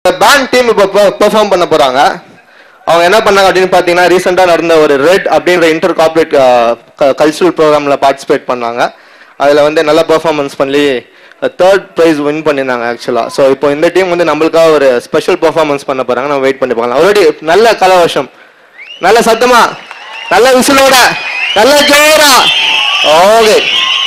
Pant team இப்போ perform பண்ண போறாங்க அவங்க என்ன பண்ணாங்க அப்படின்னு பார்த்தீங்கன்னா ரீசெண்டாக நடந்த ஒரு ரெட் அப்படின்ற இன்டர் கார்பரேட் கல்ச்சுரல் ப்ரோக்ராமில் பார்ட்டிசிபேட் பண்ணாங்க அதில் வந்து நல்ல பெர்ஃபார்மன்ஸ் பண்ணி தேர்ட் ப்ரைஸ் வின் பண்ணியிருந்தாங்க ஆக்சுவலாக ஸோ இப்போ இந்த டீம் வந்து நம்மளுக்காக ஒரு ஸ்பெஷல் பெர்ஃபார்மன்ஸ் பண்ண போகிறாங்க நம்ம வெயிட் பண்ணி பார்க்கலாம் ஆல்ரெடி நல்ல கலவசம் நல்ல சத்தமா நல்ல விசிலோட நல்ல ஜோரா ஓகே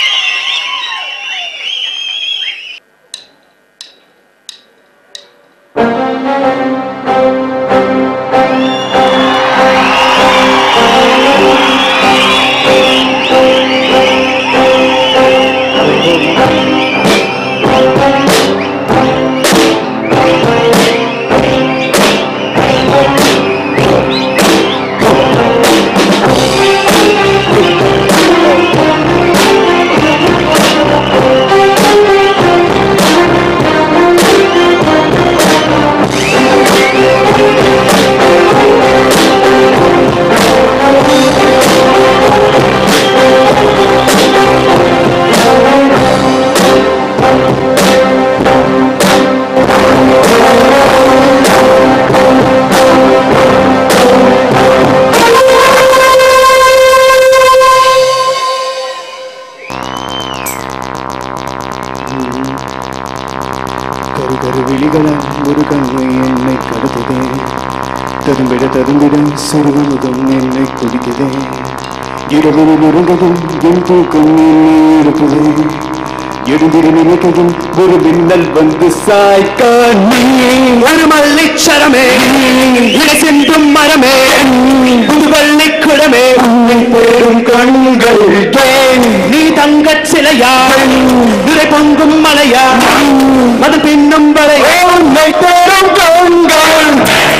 கரு கரு விழிகளால் ஒரு கங்கை என்னை கடுத்ததே தரும்பிட தரும்பிட சொருகமுகம் என்னை குடித்ததே இரவில் உறங்கதும் என் தூக்கம் என்னை எடுப்பதே எழுந்திட நினைக்கதும் ஒரு மின்னல் வந்து சாய்க்க நீ ஒரு மல்லிச்சரமே இலை சென்றும் மரமே புது வள்ளிக்குடமே உன்னை தேடும் கண்கள் ஏன் நீ தங்கச் சிலையா நிறை பொங்கும் மலையா அது பின்னும் வரை உன்னை தேடும் கண்கள்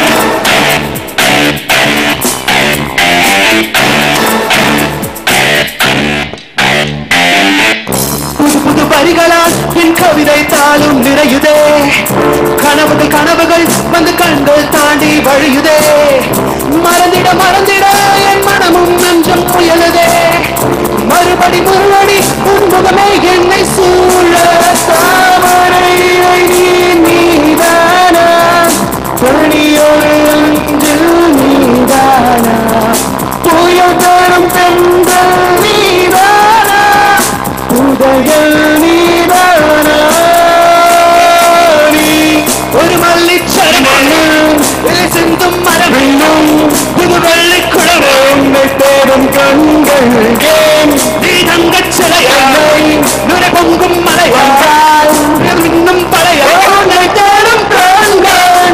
புது புது வரிகளால் என் கவிதை தாளும் நிறையுதே கனவுகள் கனவுகள் வந்து கண்கள் தாண்டி வழியுதே மறந்திட மறந்திட என் மனமும் நெஞ்சம் புயலுதே மறுபடி மறுபடி உன் முகமே என்னை சூழ தாமரை நீதானா பணியொரு அஞ்சில் நீதானா புயல் தரும் பெண்கள் நீதானா உதயல் நீதானா நீ ஒரு மல்லிச்சரணும் சிந்தும் மரமென்னும் புது வெள்ளை குழவும் தேடும் கண்கள் ஏன் நீ தங்கச் சிலையாய் நுரை பொங்கும் மலையாய் இன்னும் பழைய தேடும் கண்கள்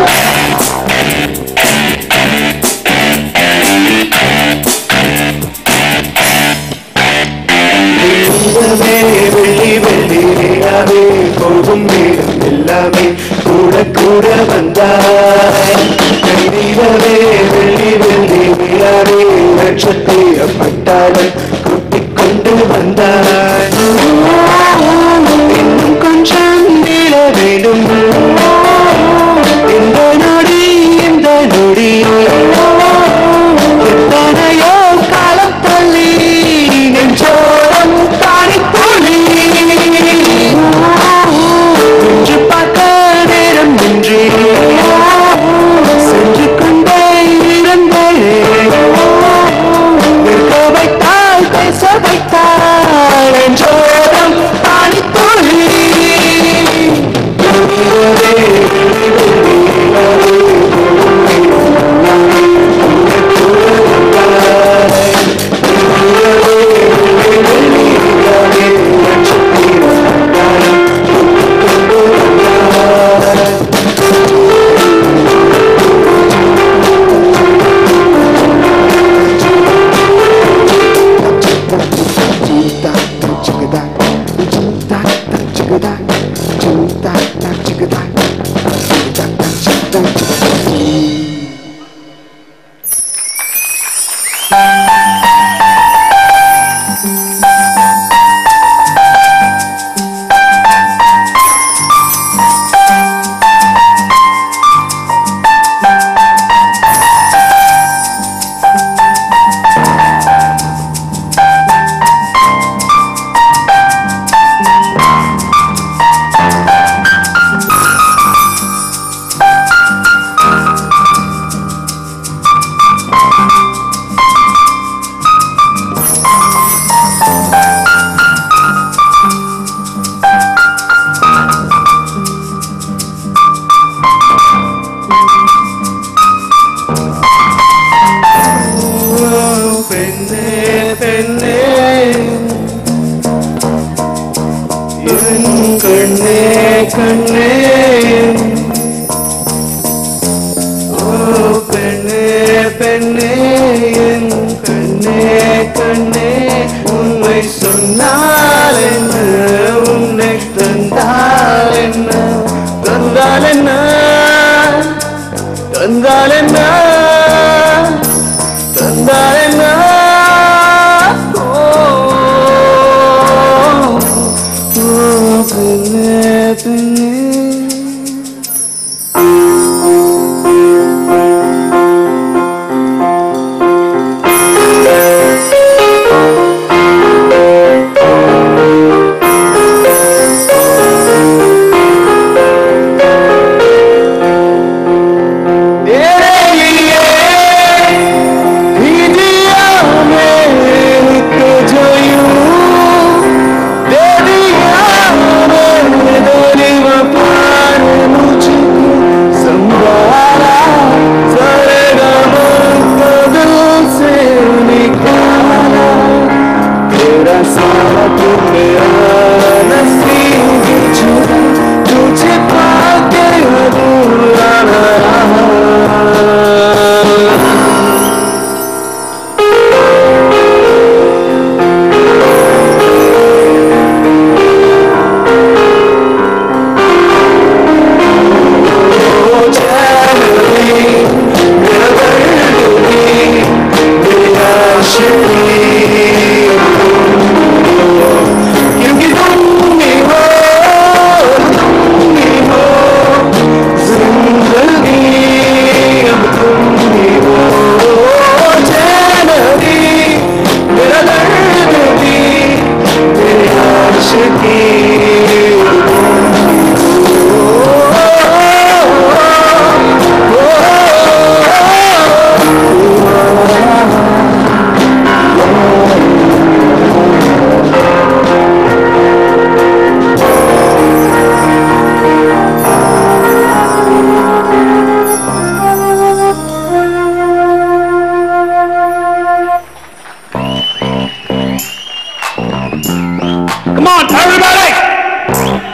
எல்லாமே வெள்ளி வெள்ளி நிலாவே போகும் நேரம் எல்லாமே கூட கூட வந்தாய் கைதிலவே வெள்ளி வெள்ளி நிலாவே நட்சத்திர பட்டாளம் கூட்டிக் கொண்டு வந்தாய் இன்னும் கொஞ்சம் நீள வேண்டும் இந்த நொடி இந்த நொடி எத்தனையோ காலம் தள்ளி நெஞ்சோரம் தாடி துளி இன்று பார்க்க நேரம் நின்றி சென்று கொண்டே இருந்தேன் நிற்க வைத்தால் பேச வைத்தால் நெஞ்சோரம் தாடி துளி தந்தால் என்ன தந்தால் என்ன ஓ, ஓ, பெண்ணே, பெண்ணே. तेरे लिए ही दिया मैंने जो यूं दे दिया मैंने तेरी वफा ने मुझको संभाला सारे गमों को दिल से निकाला तेरा साथ मेरा नसीब छुड़ा तुझे पाके अधूरा न रहा क्योंकि तुम ही हो तुम ही हो जिंदगी अब तुम ही हो चैन भी मेरा दर्द भी मेरी आशिकी Come on, everybody!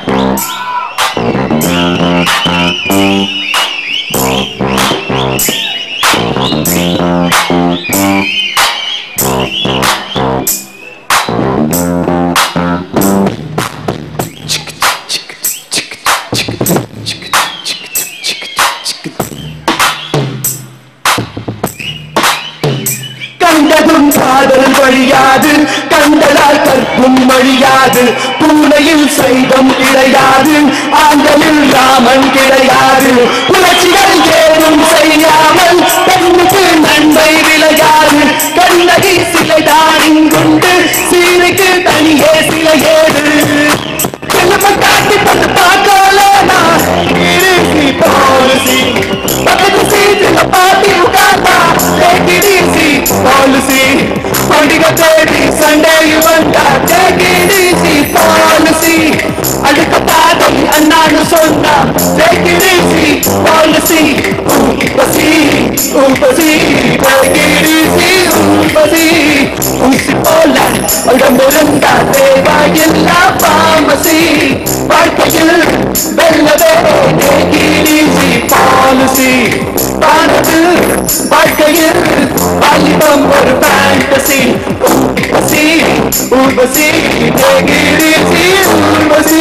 கண்டதும் காதல் வழியாது கண்டதால் கற்பும் வழியாது பூனையில் சைவம் கிடையாது ஆண்களில் ராமன் கிடையாது புரட்சிகள் ஏதும் செய்யாமல் பெண்ணுக்கு நன்மை விளையாது கண்ணகி சிலைதான் இங்குண்டு சீரைக்கு தனியே சிலை ஏது காட்டி பட்டு பார்க்கலனா இறுதி பாலிசி பக்கத்து சீட்டுல பாட்டி உட்கார்ந்தா take it easy பாலிசி பண்டிகை தேடி சண்டே வந்தா take it easy பாலிசி அடுத்த பாதம் அண்ணான்னு சொன்னா take it easy பாலிசி ஊப்பசி ஊப்பசி take it easy ஊப்பசி ஊசி போல உடம்பிருந்தா தேவையில்லா பாமசி வாழ்க்கையில் வெல்லவே take it easy பாலிசி பானது வாழ்க்கையில் வாலிபம் ஒரு fantasy Urvashi Urvashi take it easy Urvashi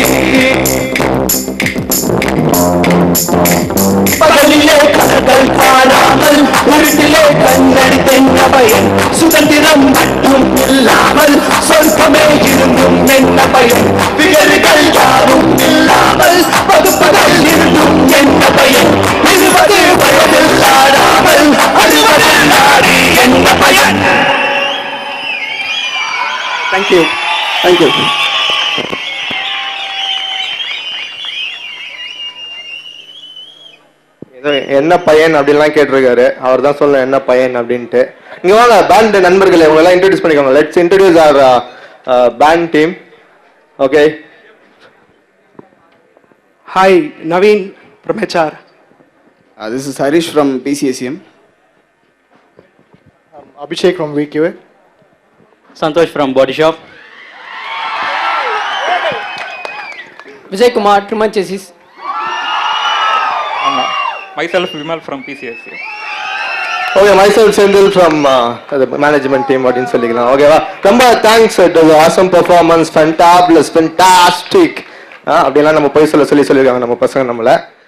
பகலிலே கதகள் காணாமல் இருட்டிலே கண்ணடி தென்ன பயன் சுதந்திரம் மட்டும் இல்லாமல் சொர்க்கமே இருந்தும் என்ன பயன் விகர்கள் யாரும் இல்லாமல் வகுப்பகள் இருந்தும் என்ன பயன் இருபது வயதில் ஆடாமல் அறுபது நாடி என்ன பயன் தேங்க்யூ தேங்க்யூ ஏதோ என்ன பையன் அப்படின்லாம் கேட்டிருக்காரு அவர் தான் சொல்ல என்ன பையன் அப்படின்ட்டு இங்க வாங்க பேண்ட் நண்பர்களே உங்க எல்லாம் இன்ட்ரடியூஸ் பண்ணிக்கோங்க let's introduce our band team okay Hi, Naveen from HR. Uh, this is Harish from PCSM. Abhishek from VQA. Santosh from Body Shop. Vijay Kumar, Truman Chassis. myself Vimal from PCSC. Okay myself Senthil from management team அப்படின்னு சொல்லிக்கலாம் ஓகேவா ரொம்ப thanks awesome performance fantabulous fantastic அப்படிலாம் நம்ம போய் சொல்ல சொல்லி சொல்லியிருக்காங்க நம்ம பசங்க நம்மள